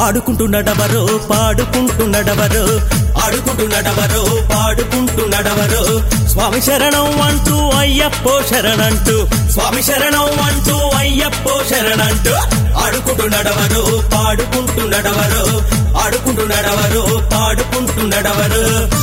ఆడుకుంటూ నడవరు పాడుకుంటూ నడవరు ఆడుకుంటూ నడవరు పాడుకుంటూ నడవరు స్వామి శరణం అంటూ అయ్యప్పో శరణంటూ స్వామి శరణం అంటూ అయ్యప్పో శరణంటూ ఆడుకుంటూ నడవరు పాడుకుంటూ నడవరు ఆడుకుంటూ నడవరు పాడుకుంటూ నడవరు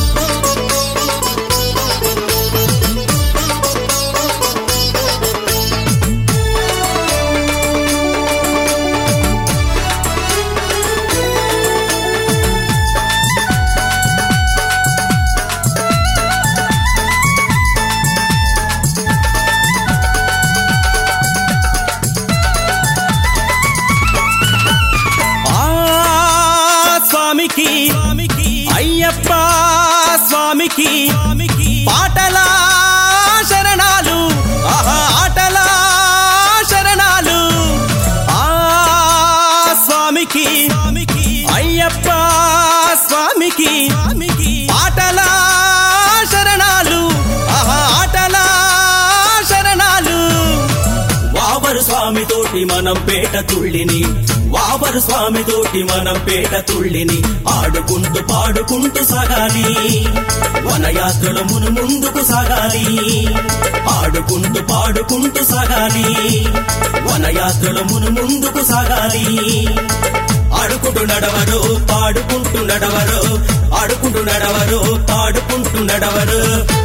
ఆ స్వామికి స్వామికి అయ్యప్ప స్వామికి స్వామికి పాటల శరణాలు ఆహా ఆటల శరణాలు ఆ స్వామికి స్వామికి అయ్యప్ప స్వామికి స్వామికి పాటల శరణాలు ఆహా ఆటల శరణాలు వావరు స్వామి తోటి మనం పేట తుళ్ళిని వావరు స్వామి తోటి మనం పేట తుళ్ళిని ఆడుకుంటూ పాడుకుంటూ సాగాలి వనయాత్రలు మును ముందుకు సాగాలి ఆడుకుంటూ పాడుకుంటూ సాగాలి వనయాత్రలు మును ముందుకు సాగాలి ఆడుకుంటూ నడవరు పాడుకుంటూ నడవరు ఆడుకుంటూ నడవరు పాడుకుంటూ నడవరు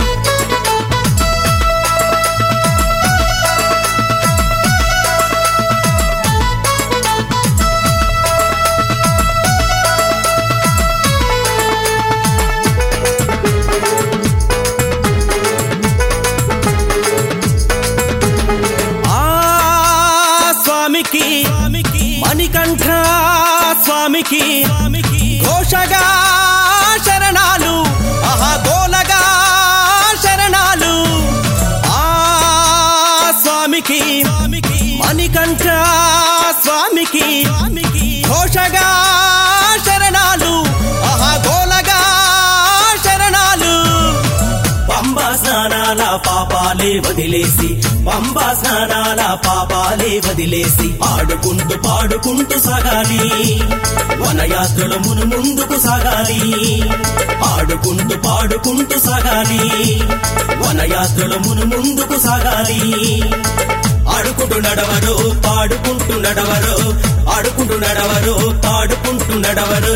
ఆ స్వామికి స్వామికి మణికంఠ స్వామికి స్వామికి ఘోషగా శరణాలు ఆహా గోలగా శరణాలు ఆ స్వామికి స్వామికి మణికంఠ స్వామికి స్వామికి ఘోషగా శరణాలు ఆహా గోలగా శరణాలు పంబా స్నానాల పాపాలే వదిలేసి పంబా స్నానాల పాపాలే వదిలేసి ఆడుకుంటూ పాడుకుంటూ సాగాలి వనయాత్రలు మును ముందుకు సాగాలి ఆడుకుంటూ పాడుకుంటూ సాగాలి వనయాత్రలు మును ముందుకు సాగాలి ఆడుకుంటూ నడవరు పాడుకుంటూ నడవరు ఆడుకుంటూ నడవరు పాడుకుంటూ నడవరు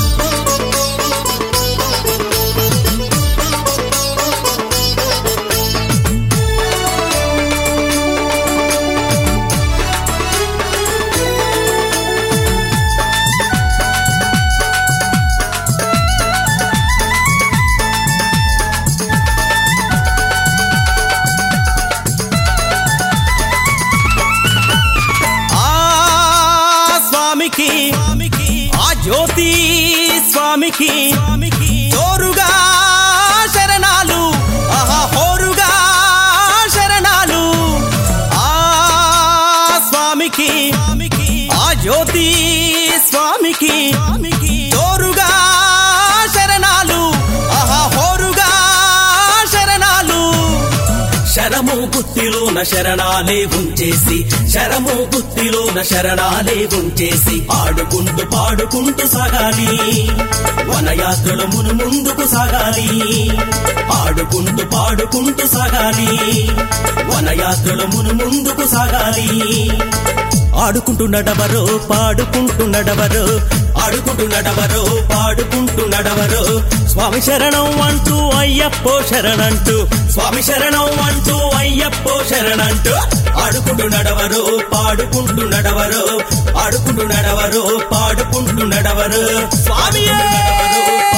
ఆ స్వామికి స్వామికి ఆ జ్యోతి స్వామికి స్వామికి జోరుగా శరణాలు ఆహా హోరుగా శరణాలు ఆ స్వామికి స్వామికి ఆ జ్యోతి స్వామికి స్వామికి జోరుగా శరణాలు ఆహా హోరుగా శరణాలు శరము గుత్తిలోన శరణాలే ఉంచేసి శరము గుత్తిలోన శరణాలే ఉంచేసి ఆడుకుంటూ పాడుకుంటూ సాగాలి వనయాత్రలు మును ముందుకు సాగాలి ఆడుకుంటూ పాడుకుంటూ సాగాలి వనయాత్రలు మును ముందుకు సాగాలి ఆడుకుంటూ నడవరు పాడుకుంటూ నడవరు ఆడుకుంటూ నడవరు పాడుకుంటూ నడవరు స్వామి శరణం అంటూ అయ్యప్పో శరణంటూ స్వామి శరణం అంటూ అయ్యప్పో శరణంటూ ఆడుకుంటూ నడవరు పాడుకుంటూ నడవరు ఆడుకుంటూ నడవరు పాడుకుంటూ నడవరు స్వామి